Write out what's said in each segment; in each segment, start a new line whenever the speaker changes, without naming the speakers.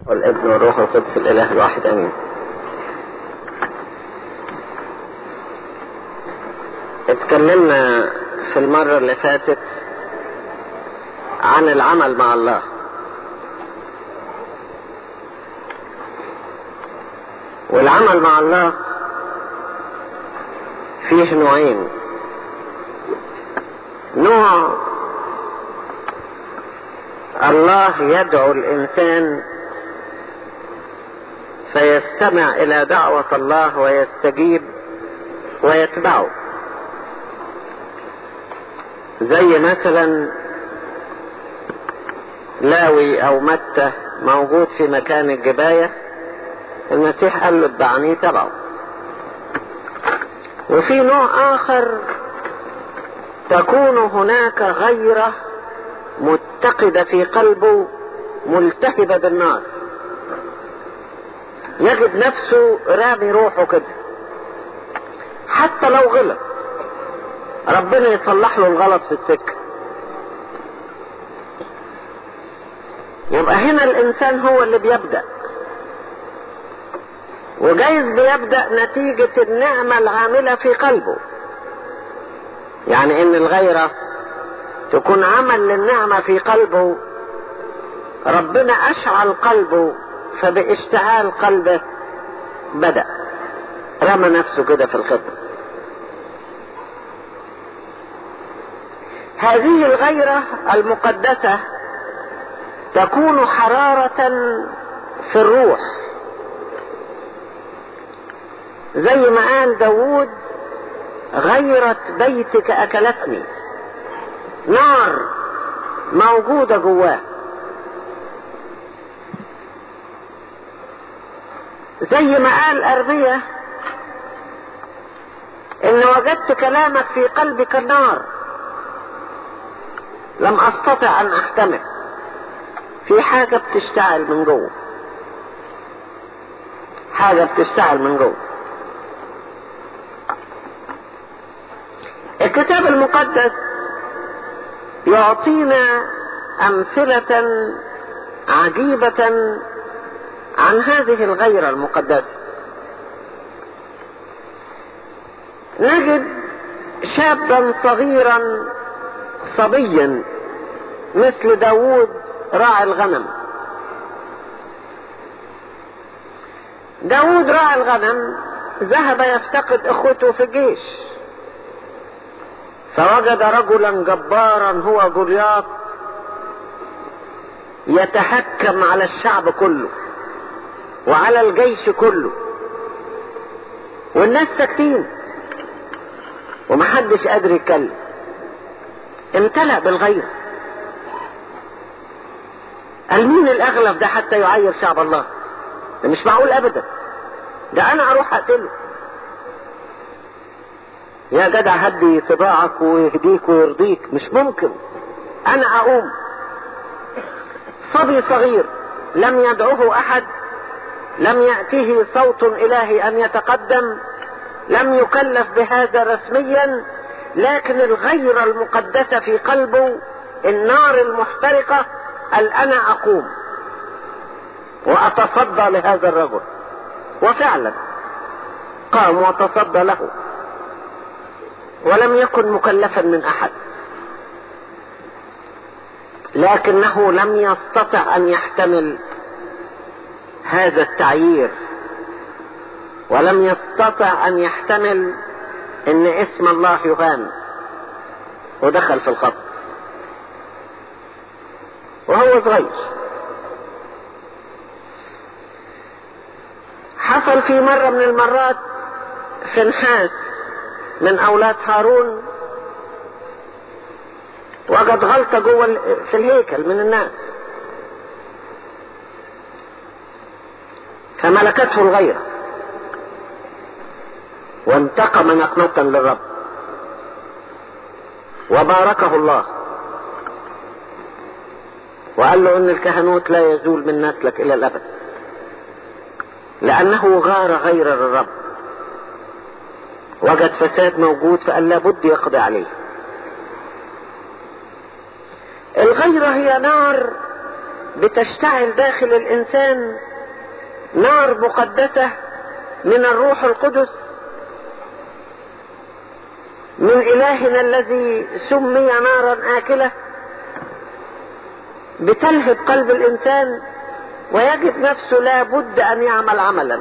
والابن والروح القدس الاله الواحد امين اتكلمنا في المرة اللي فاتت عن العمل مع الله والعمل مع الله فيه نوعين نوع الله يدعو الانسان فيستمع الى دعوة الله ويستجيب ويتبعه زي مثلا لاوي او متى موجود في مكان الجباية المسيح قال له اتبعني تبعه وفي نوع اخر تكون هناك غيرة متقدة في قلبه ملتهبة بالنار يجد نفسه رامي روحه كده حتى لو غلط ربنا يصلح له الغلط في السكة يبقى هنا الانسان هو اللي بيبدأ وجايز بيبدأ نتيجة النعمة العاملة في قلبه يعني ان الغيرة تكون عمل للنعمة في قلبه ربنا اشعل قلبه فباشتعال قلبه بدأ رمى نفسه كده في الخدمة هذه الغيرة المقدسة تكون حرارة في الروح زي ما قال داود غيرة بيتك أكلتني نار موجودة جواه زي ما قال أرمية إن وجدت كلامك في قلبي كالنار لم أستطع أن أحتمل في حاجة بتشتعل من جوه حاجة بتشتعل من جوه الكتاب المقدس يعطينا أمثلة عجيبة عن هذه الغيرة المقدسة نجد شابا صغيرا صبيا مثل داوود راعي الغنم داوود راعي الغنم ذهب يفتقد اخوته في الجيش فوجد رجلا جبارا هو جولياط يتحكم على الشعب كله وعلى الجيش كله والناس ساكتين ومحدش قادر يتكلم امتلأ بالغيرة قال مين الاغلب ده حتى يعير شعب الله ده مش معقول ابدا ده انا اروح اقتله يا جدع هدي طباعك ويهديك ويرضيك مش ممكن انا اقوم صبي صغير لم يدعوه احد لم يأته صوت الهي ان يتقدم لم يكلف بهذا رسميا لكن الغيرة المقدسة في قلبه النار المحترقة قال انا اقوم واتصدى لهذا الرجل وفعلا قام وتصدى له ولم يكن مكلفا من احد لكنه لم يستطع ان يحتمل هذا التعيير ولم يستطع ان يحتمل ان اسم الله يهان ودخل في الخط وهو صغير حصل في مرة من المرات فنحاس من اولاد هارون وجد غلطة جوه في الهيكل من الناس فملكته الغيرة وانتقم نقمة للرب وباركه الله وقال له ان الكهنوت لا يزول من نسلك الى الابد لانه غار غير الرب وجد فساد موجود فقال لابد يقضي عليه الغيرة هي نار بتشتعل داخل الانسان نار مقدسة من الروح القدس من الهنا الذي سمي نارا اكلة بتلهب قلب الانسان ويجد نفسه لا بد ان يعمل عملا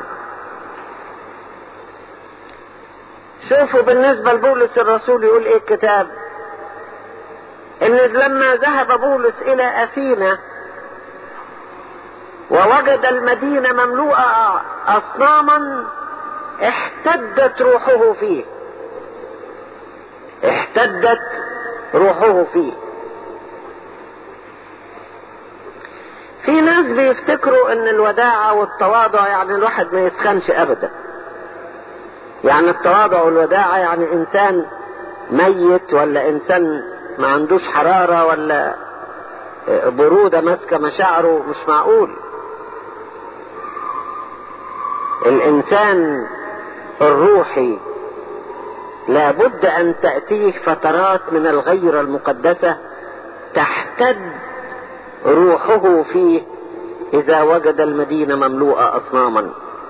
شوفوا بالنسبة لبولس الرسول يقول ايه الكتاب ان لما ذهب بولس الى اثينا ووجد المدينة مملوءة اصناما احتدت روحه فيه احتدت روحه فيه في ناس بيفتكروا ان الوداعة والتواضع يعني الواحد ما يسخنش ابدا يعني التواضع والوداعة يعني انسان ميت ولا انسان ما عندوش حرارة ولا برودة ماسكة مشاعره مش معقول الانسان الروحي لابد ان تأتيه فترات من الغيرة المقدسة تحتد روحه فيه اذا وجد المدينة مملوءة اصناما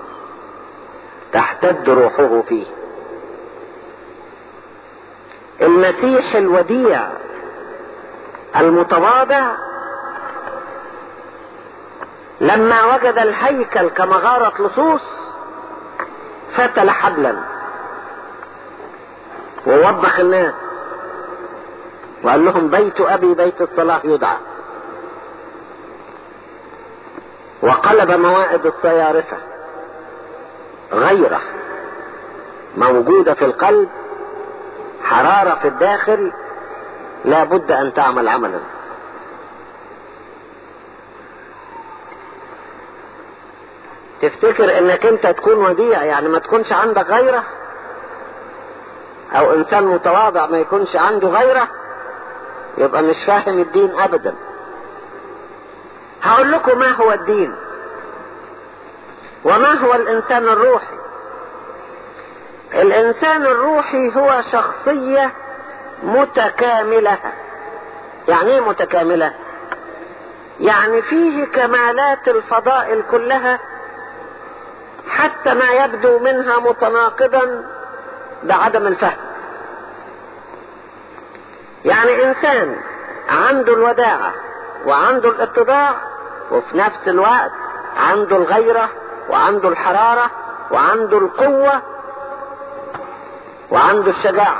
تحتد روحه فيه المسيح الوديع المتواضع لما وجد الهيكل كمغارة لصوص فتل حبلا ووبخ الناس وقال لهم بيت ابي بيت الصلاة يدعى وقلب موائد الصيارفة غيرة موجودة في القلب حرارة في الداخل لا بد ان تعمل عملا تفتكر انك انت تكون وديع يعني ما تكونش عندك غيرة او انسان متواضع ما يكونش عنده غيرة يبقى مش فاهم الدين ابدا هقول لكم ما هو الدين وما هو الانسان الروحي الانسان الروحي هو شخصية متكاملة يعني ايه متكاملة يعني فيه كمالات الفضائل كلها حتى ما يبدو منها متناقضا بعدم الفهم يعني انسان عنده الوداعة وعنده الاتضاع وفي نفس الوقت عنده الغيرة وعنده الحرارة وعنده القوة وعنده الشجاعة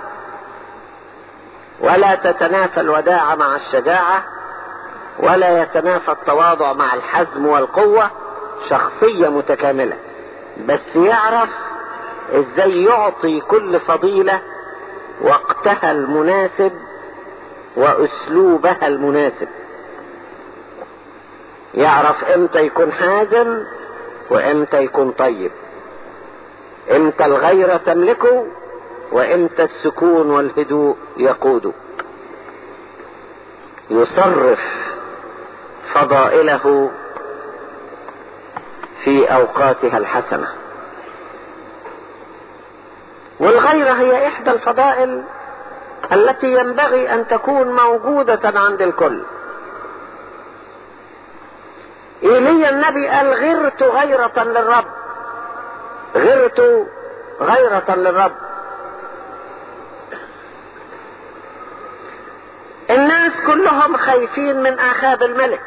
ولا تتنافى الوداعة مع الشجاعة ولا يتنافى التواضع مع الحزم والقوة شخصية متكاملة بس يعرف ازاي يعطي كل فضيلة وقتها المناسب واسلوبها المناسب يعرف امتى يكون حازم وامتى يكون طيب امتى الغيرة تملكه وامتى السكون والهدوء يقوده يصرف فضائله في اوقاتها الحسنة والغيرة هي احدى الفضائل التي ينبغي ان تكون موجودة عند الكل ايليا النبي قال غرت غيرة للرب غرت غيرة للرب الناس كلهم خايفين من اخاب الملك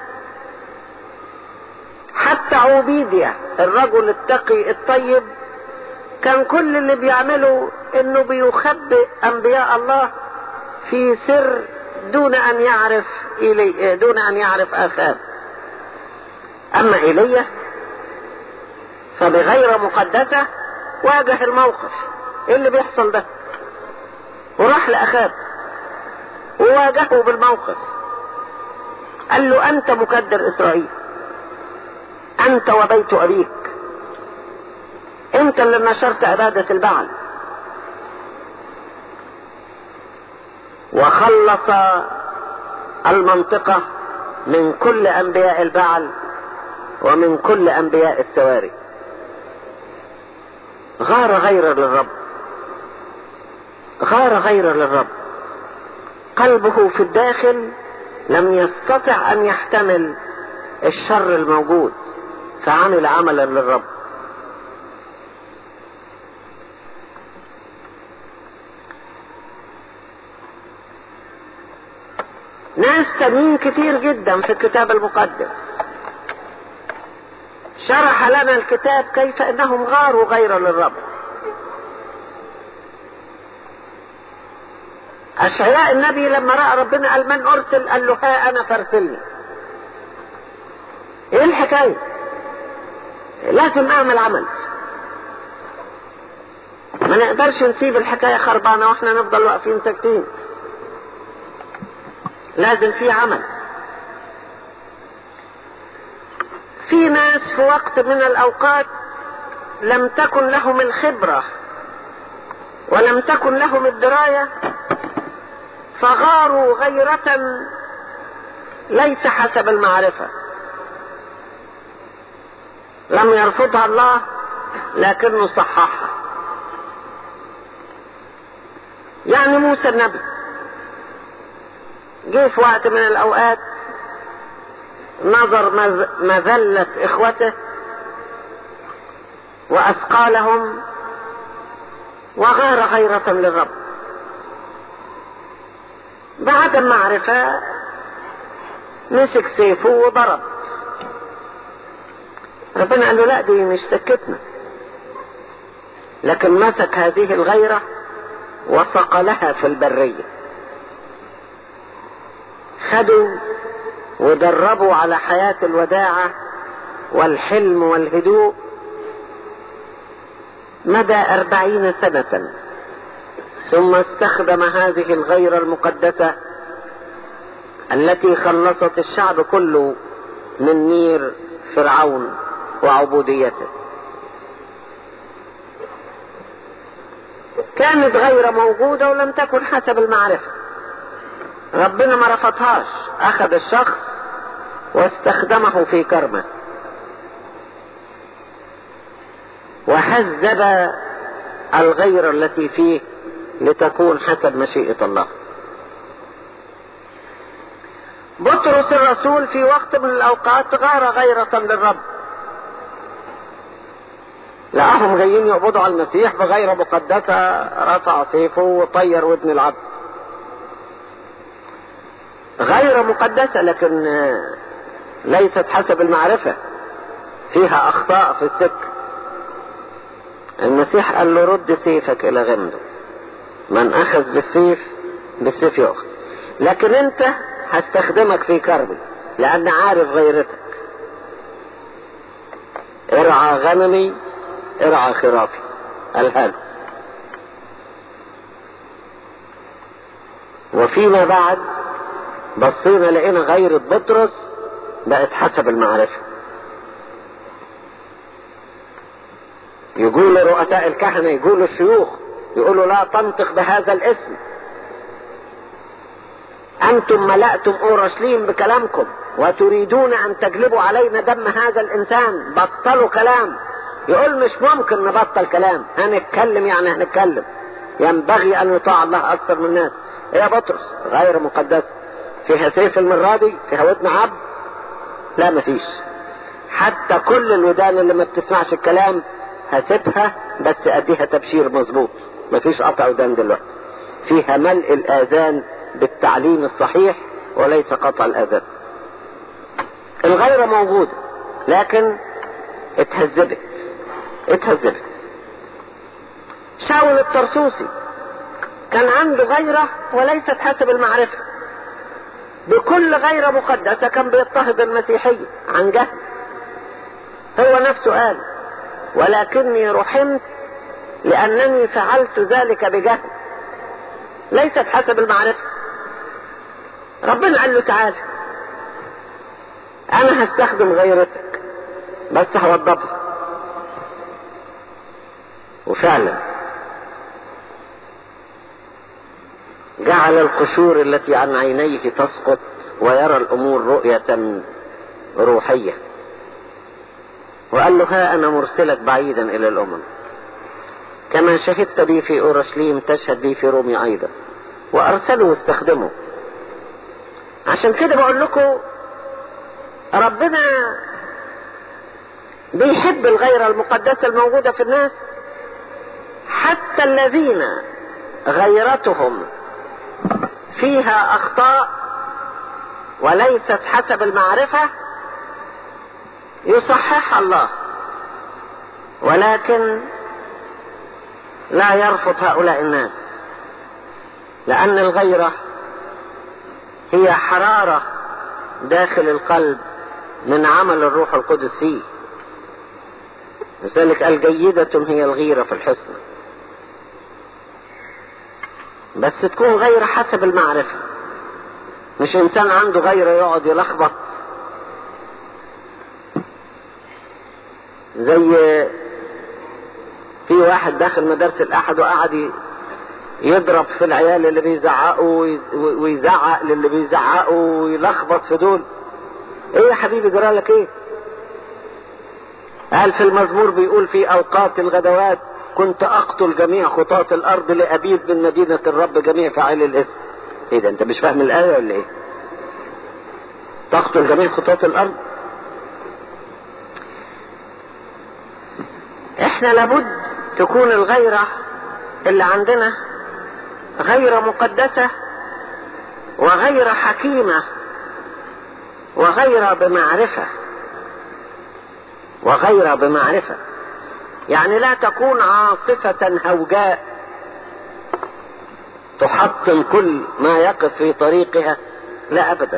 حتى عبيديا الرجل التقي الطيب كان كل اللي بيعمله انه بيخبئ انبياء الله في سر دون ان يعرف إلي دون ان يعرف اخاب اما ايليا فبغير مقدسة واجه الموقف ايه اللي بيحصل ده وراح لاخاب وواجهه بالموقف قال له انت مكدر اسرائيل انت وبيت ابيك انت اللي نشرت عبادة البعل وخلص المنطقة من كل انبياء البعل ومن كل انبياء السواري غار غير للرب غار غير للرب قلبه في الداخل لم يستطع ان يحتمل الشر الموجود فعمل عملا للرب ناس تانيين كتير جدا في الكتاب المقدس شرح لنا الكتاب كيف انهم غاروا غير للرب اشعياء النبي لما راى ربنا قال من ارسل قال له ها انا فارسلني ايه الحكايه لازم اعمل عمل ما نقدرش نسيب الحكايه خربانه واحنا نفضل واقفين ساكتين لازم في عمل في ناس في وقت من الاوقات لم تكن لهم الخبرة ولم تكن لهم الدراية فغاروا غيرة ليس حسب المعرفة لم يرفضها الله لكنه صححها يعني موسى النبي جه في وقت من الاوقات نظر مذلة اخوته واثقالهم وغار غيرة للرب بعد المعرفة مسك سيفه وضرب ربنا قال له لا دي مش سكتنا لكن مسك هذه الغيرة وصقلها في البرية خدوا ودربوا على حياة الوداعة والحلم والهدوء مدى أربعين سنة ثم استخدم هذه الغيرة المقدسة التي خلصت الشعب كله من نير فرعون وعبوديته كانت غير موجودة ولم تكن حسب المعرفة ربنا ما رفضهاش اخذ الشخص واستخدمه في كرمه وهذب الغيرة التي فيه لتكون حسب مشيئة الله بطرس الرسول في وقت من الاوقات غار غيرة للرب لقاهم جايين يقبضوا على المسيح بغيرة مقدسة رفع سيفه وطير ودن العبد غير مقدسة لكن ليست حسب المعرفة فيها أخطاء في السكة المسيح قال له رد سيفك إلى غمده من أخذ بالسيف بالسيف يأخذ لكن أنت هستخدمك في كربي لأن عارف غيرتك ارعى غنمي ارعى خرافي قالها له وفيما بعد بصينا لقينا غيرة بطرس بقت حسب المعرفة يقول رؤساء الكهنة يقول الشيوخ يقولوا لا تنطق بهذا الاسم انتم ملأتم اورشليم بكلامكم وتريدون ان تجلبوا علينا دم هذا الانسان بطلوا كلام يقول مش ممكن نبطل كلام هنتكلم يعني هنتكلم ينبغي ان يطاع الله اكثر من الناس يا بطرس غير مقدسه فيها سيف المرة دي فيها ودن عبد لا مفيش حتى كل الودان اللي ما بتسمعش الكلام هسيبها بس اديها تبشير مظبوط مفيش قطع ودان دلوقتي فيها ملء الاذان بالتعليم الصحيح وليس قطع الاذان الغيرة موجودة لكن اتهذبت اتهذبت شاول الطرسوسي كان عنده غيرة وليست حسب المعرفة بكل غير مقدسة كان بيضطهد المسيحية عن جهل هو نفسه قال ولكني رحمت لأنني فعلت ذلك بجهل ليست حسب المعرفة ربنا قال له تعالى أنا هستخدم غيرتك بس هوضبها وفعلا جعل القشور التي عن عينيه تسقط ويرى الامور رؤية روحية وقال له ها انا مرسلك بعيدا الى الامم كما شهدت بي في اورشليم تشهد بي في رومي ايضا وارسله واستخدمه عشان كده بقول لكم ربنا بيحب الغيرة المقدسة الموجودة في الناس حتى الذين غيرتهم فيها اخطاء وليست حسب المعرفة يصححها الله ولكن لا يرفض هؤلاء الناس لأن الغيرة هي حرارة داخل القلب من عمل الروح القدس فيه لذلك قال جيدة هي الغيرة في الحسن بس تكون غيرة حسب المعرفة مش انسان عنده غيرة يقعد يلخبط زي في واحد داخل مدرسة الأحد وقعد يضرب في العيال اللي بيزعقوا ويزعق للي بيزعقوا ويلخبط في دول ايه يا حبيبي جرى لك ايه قال في المزمور بيقول في اوقات الغدوات كنت اقتل جميع خطاة الارض لابيد من مدينة الرب جميع فاعل الاسم ايه ده انت مش فاهم الايه ولا ايه تقتل جميع خطاة الارض احنا لابد تكون الغيرة اللي عندنا غيرة مقدسة وغيرة حكيمة وغيرة بمعرفة وغيرة بمعرفة يعني لا تكون عاصفة هوجاء تحطم كل ما يقف في طريقها لا ابدا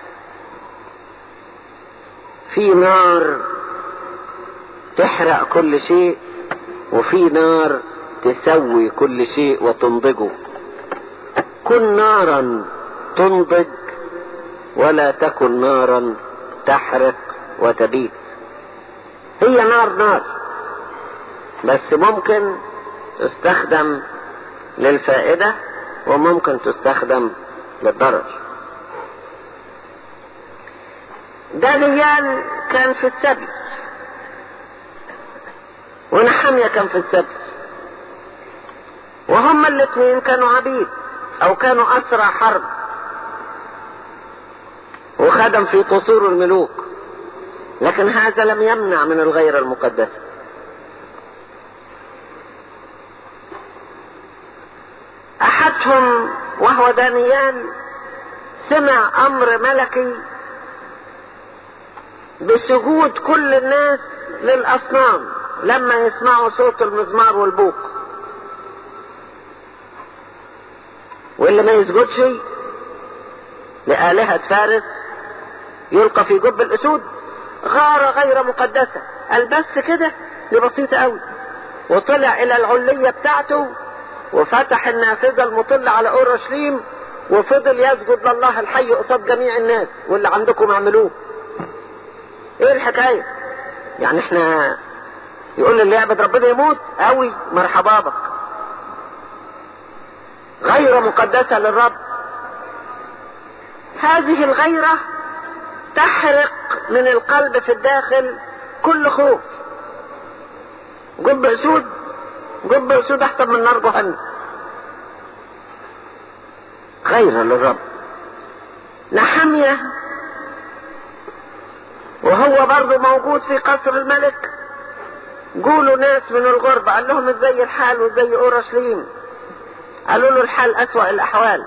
في نار تحرق كل شيء وفي نار تسوي كل شيء وتنضجه كن نارا تنضج ولا تكن نارا تحرق وتبيد هي نار نار بس ممكن تستخدم للفائدة وممكن تستخدم للضرر دانيال كان في السبي ونحمية كان في السبي وهما الاثنين كانوا عبيد او كانوا اسرى حرب وخدم في قصور الملوك لكن هذا لم يمنع من الغيرة المقدسة احدهم وهو دانيال سمع امر ملكي بسجود كل الناس للاصنام لما يسمعوا صوت المزمار والبوق واللي ما يسجدش لآلهة فارس يلقى في جب الأسود غارة غير مقدسة قال بس كده دي بسيطة قوي وطلع إلى العلية بتاعته وفتح النافذة المطلة على أورشليم وفضل يسجد لله الحي قصاد جميع الناس واللي عندكم اعملوه ايه الحكاية يعني احنا يقول اللي يعبد ربنا يموت قوي مرحبا بك غير مقدسة للرب هذه الغيرة تحرق من القلب في الداخل كل خوف جب اسود جب اسود احسن من نار جهنم غيرة للرب نحمية وهو برضه موجود في قصر الملك قولوا ناس من الغربة قال لهم ازاي الحال وازاي اورشليم قالوا له الحال اسوأ الاحوال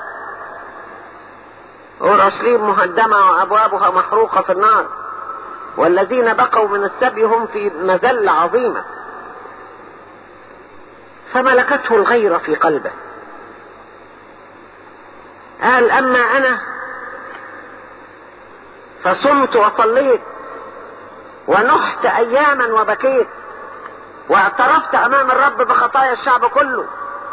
اورشليم مهدمة وابوابها محروقة في النار والذين بقوا من السبي هم في مذلة عظيمة فملكته الغيرة في قلبه قال اما انا فصمت وصليت ونحت اياما وبكيت واعترفت امام الرب بخطايا الشعب كله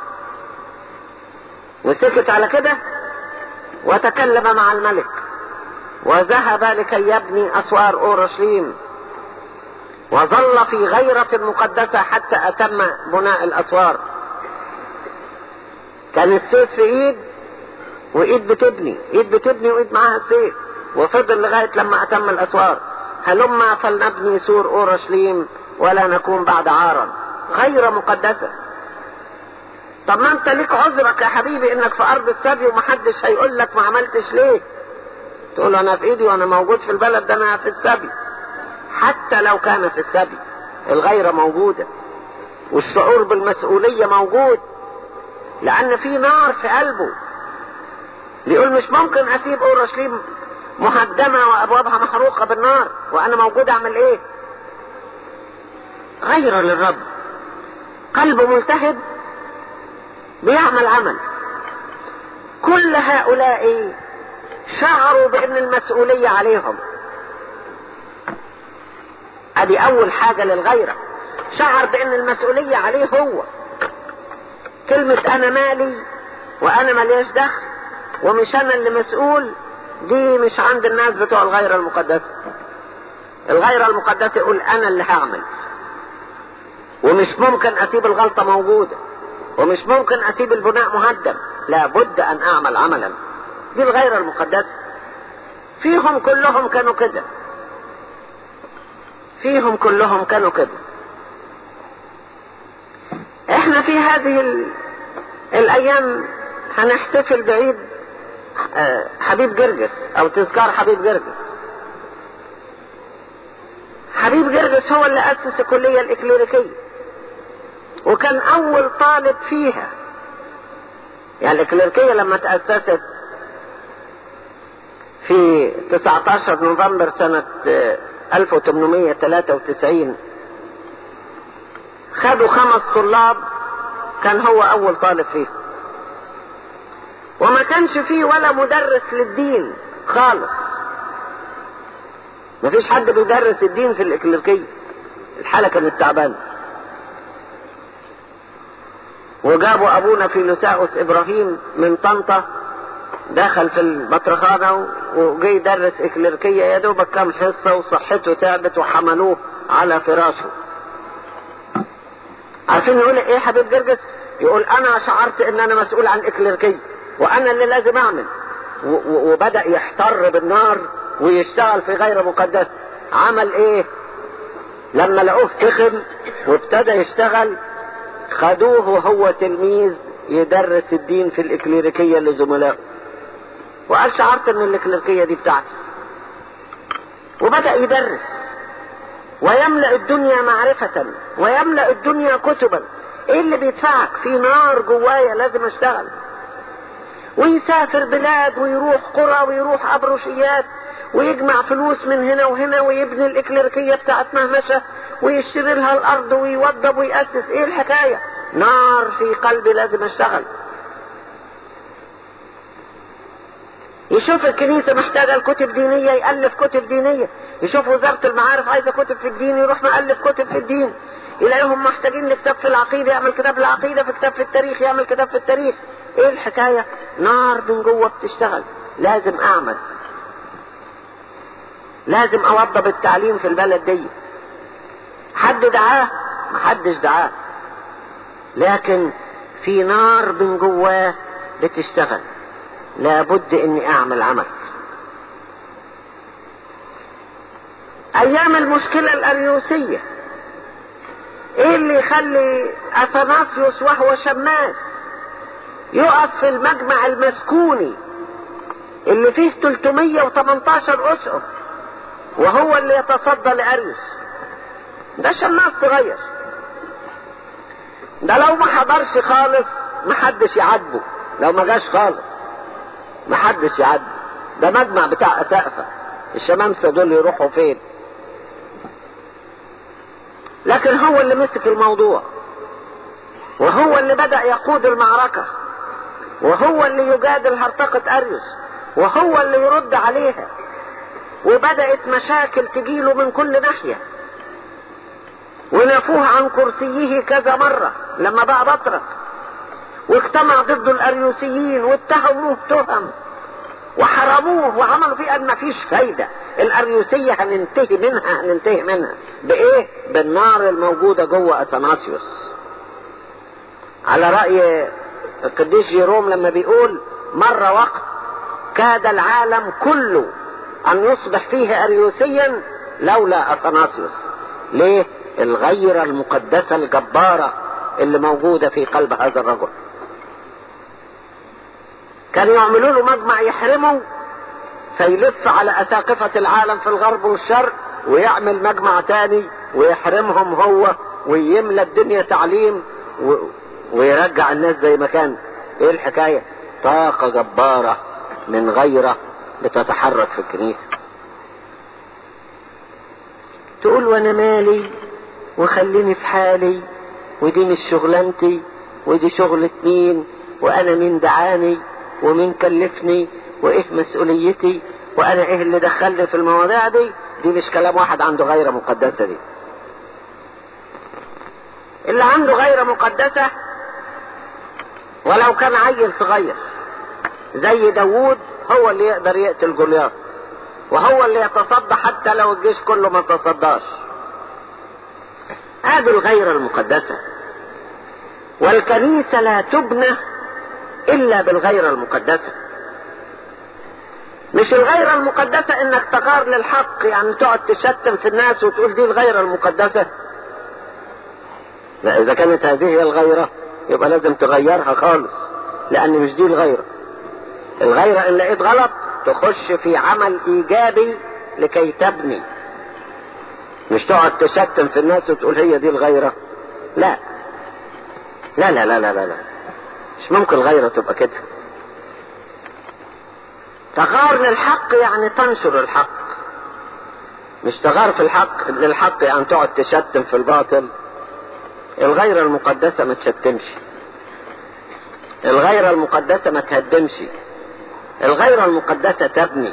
وسكت على كده وتكلم مع الملك وذهب لكي يبني اسوار اورشليم وظل في غيرة مقدسة حتى اتم بناء الاسوار كان السيف في ايد وايد بتبني ايد بتبني وايد معاها السيف وفضل لغاية لما اتم الاسوار هلما فلنبني سور اورشليم ولا نكون بعد عارا غير مقدسة طب ما انت ليك عذرك يا حبيبي انك في ارض السبي ومحدش هيقول لك ما عملتش ليه تقول انا في ايدي وانا موجود في البلد ده انا في السبي حتى لو كان في السبي الغيرة موجودة والشعور بالمسؤولية موجود لان في نار في قلبه بيقول مش ممكن اسيب اورشليم مهدمة وابوابها محروقة بالنار وانا موجود اعمل ايه غير للرب قلبه ملتهب بيعمل عمل كل هؤلاء شعروا بان المسؤولية عليهم ادي اول حاجة للغيرة شعر بان المسؤولية عليه هو كلمة انا مالي وانا ملياش دخل ومش انا اللي مسؤول دي مش عند الناس بتوع الغيرة المقدسة الغيرة المقدسة يقول انا اللي هعمل ومش ممكن اسيب الغلطة موجودة ومش ممكن اسيب البناء مهدم لابد ان اعمل عملا دي الغيرة المقدسة فيهم كلهم كانوا كده فيهم كلهم كانوا كده احنا في هذه ال... الايام هنحتفل بعيد حبيب جرجس او تذكار حبيب جرجس حبيب جرجس هو اللي اسس الكلية الاكليريكية وكان اول طالب فيها يعني الاكليريكية لما تأسست في 19 نوفمبر سنة 1893 خدوا خمس طلاب كان هو اول طالب فيه وما كانش فيه ولا مدرس للدين خالص ما فيش حد بيدرس الدين في الاكليركية الحالة كانت تعبانة وجابوا ابونا فيلوساوس ابراهيم من طنطا دخل في البطرخانة وجي يدرس اكليركية يا دوبك كام حصة وصحته تعبت وحملوه على فراشه عارفين يقول ايه حبيب جرجس يقول انا شعرت ان انا مسؤول عن اكليركية وانا اللي لازم اعمل وبدأ يحتر بالنار ويشتغل في غير مقدس عمل ايه لما لقوه سخن وابتدى يشتغل خدوه هو تلميذ يدرس الدين في الاكليريكية لزملائه وقال شعرت ان الاكليريكية دي بتاعتي وبدأ يدرس ويملأ الدنيا معرفة ويملأ الدنيا كتبا ايه اللي بيدفعك في نار جوايا لازم اشتغل ويسافر بلاد ويروح قرى ويروح ابروشيات ويجمع فلوس من هنا وهنا ويبني الاكليريكية بتاعت مهمشة ويشتري لها الارض ويوضب ويأسس ايه الحكاية نار في قلبي لازم اشتغل يشوف الكنيسة محتاجة الكتب دينية يألف كتب دينية يشوف وزارة المعارف عايزة كتب في الدين يروح مألف كتب في الدين يلاقيهم محتاجين لكتاب في العقيدة يعمل كتاب في العقيدة في كتاب في التاريخ يعمل كتاب في التاريخ ايه الحكاية نار من جوه بتشتغل لازم اعمل لازم اوضب التعليم في البلد دي حد دعاه محدش دعاه لكن في نار من جواه بتشتغل لابد اني اعمل عمل ايام المشكلة الاريوسية ايه اللي يخلي اثناسيوس وهو شماس يقف في المجمع المسكوني اللي فيه 318 اسقف وهو اللي يتصدى لاريوس ده شماس صغير ده لو ما حضرش خالص محدش يعاتبه لو ما جاش خالص محدش يعاتبه ده مجمع بتاع اسقفة الشمامسة دول يروحوا فين لكن هو اللي مسك الموضوع وهو اللي بدأ يقود المعركة وهو اللي يجادل هرطقة أريوس وهو اللي يرد عليها وبدأت مشاكل تجيله من كل ناحية ونفوه عن كرسيه كذا مرة لما بقى بطرك واجتمع ضد الأريوسيين واتهموه تهم وحرموه وعملوا فيه ان مفيش فايدة الاريوسية هننتهي منها هننتهي منها بايه بالنار الموجودة جوه اثناسيوس على رأي القديس جيروم لما بيقول مرة وقت كاد العالم كله ان يصبح فيه اريوسيا لولا اثناسيوس ليه الغيرة المقدسة الجبارة اللي موجودة في قلب هذا الرجل كانوا يعملوا له مجمع يحرمه فيلف على اساقفة العالم في الغرب والشرق ويعمل مجمع تاني ويحرمهم هو ويملى الدنيا تعليم و... ويرجع الناس زي ما كان ايه الحكاية طاقة جبارة من غيره بتتحرك في الكنيسة تقول وانا مالي وخليني في حالي ودي مش شغلانتي ودي شغلة مين وانا مين دعاني ومين كلفني وايه مسؤوليتي وانا ايه اللي دخلني في المواضيع دي دي مش كلام واحد عنده غيرة مقدسة دي اللي عنده غيرة مقدسة ولو كان عيل صغير زي داوود هو اللي يقدر يقتل جولياث وهو اللي يتصدى حتى لو الجيش كله ما تصداش هذه الغيرة المقدسة والكنيسة لا تبنى إلا بالغيرة المقدسة مش الغيرة المقدسة انك تغار للحق يعني تقعد تشتم في الناس وتقول دي الغيرة المقدسة لا اذا كانت هذه هي الغيرة يبقى لازم تغيرها خالص لان مش دي الغيرة الغيرة ان لقيت غلط تخش في عمل ايجابي لكي تبني مش تقعد تشتم في الناس وتقول هي دي الغيرة لا لا لا لا لا لا, لا. مش ممكن الغيرة تبقى كده تغار للحق يعني تنشر الحق مش تغار في الحق للحق يعني تقعد تشتم في الباطل الغيرة المقدسة ما تشتمش الغيرة المقدسة ما تهدمش الغيرة المقدسة تبني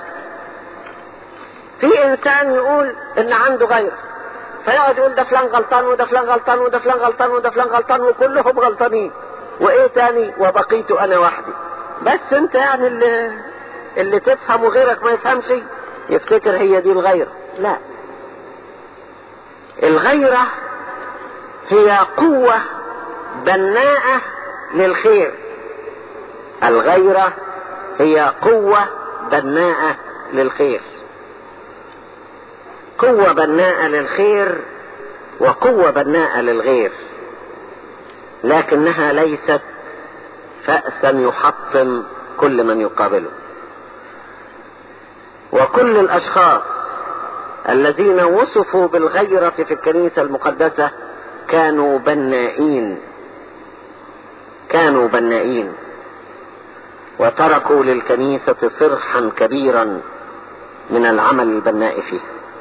في انسان يقول ان عنده غيرة فيقعد يقول ده فلان غلطان وده فلان غلطان وده فلان غلطان وده فلان غلطان وكلهم غلطانين وايه تاني وبقيت انا وحدي بس انت يعني اللي اللي تفهم وغيرك ما يفهمش يفتكر هي دي الغيرة لا الغيرة هي قوة بناءة للخير الغيرة هي قوة بناءة للخير قوة بناءة للخير وقوة بناءة للغير لكنها ليست فأسا يحطم كل من يقابله وكل الاشخاص الذين وصفوا بالغيرة في الكنيسة المقدسة كانوا بنائين كانوا بنائين وتركوا للكنيسة صرحا كبيرا من العمل البناء فيه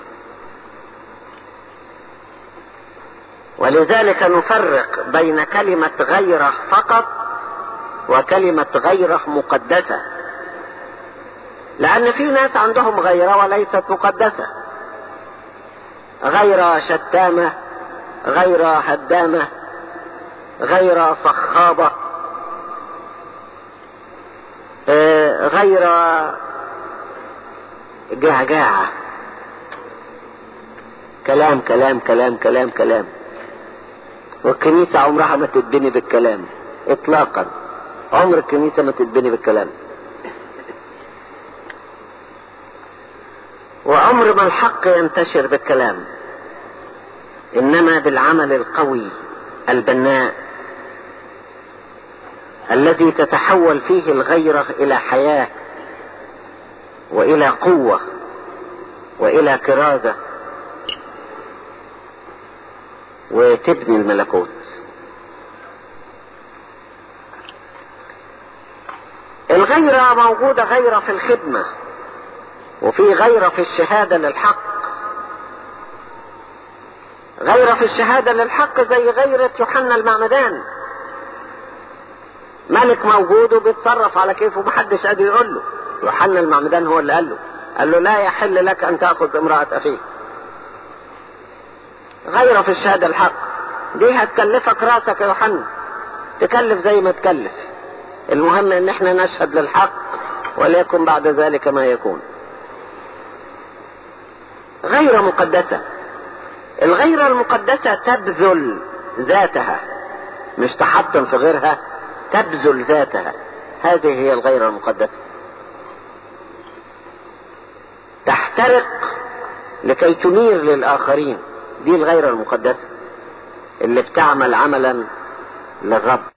ولذلك نفرق بين كلمة غيرة فقط وكلمة غيرة مقدسة لأن في ناس عندهم غيرة وليست مقدسة غير شتامة غير هدامة غير صخابة غير جعجاعة كلام كلام كلام كلام كلام والكنيسة عمرها ما تتبني بالكلام اطلاقا عمر الكنيسة ما تتبني بالكلام وعمر ما الحق ينتشر بالكلام انما بالعمل القوي البناء الذي تتحول فيه الغيرة الى حياة والى قوة والى كرازة وتبني الملكوت الغيرة موجودة غيرة في الخدمة وفي غيرة في الشهادة للحق غيرة في الشهادة للحق زي غيرة يوحنا المعمدان ملك موجود وبيتصرف على كيفه محدش قادر يقول له يوحنا المعمدان هو اللي قال له قال له لا يحل لك ان تاخذ امرأة اخيك غيرة في الشهادة الحق دي هتكلفك راسك يا يوحنا تكلف زي ما تكلف المهم ان احنا نشهد للحق وليكن بعد ذلك ما يكون غير مقدسة الغيرة المقدسة تبذل ذاتها مش تحطم في غيرها تبذل ذاتها هذه هي الغيرة المقدسة تحترق لكي تنير للآخرين دي الغيرة المقدسة اللي بتعمل عملا للرب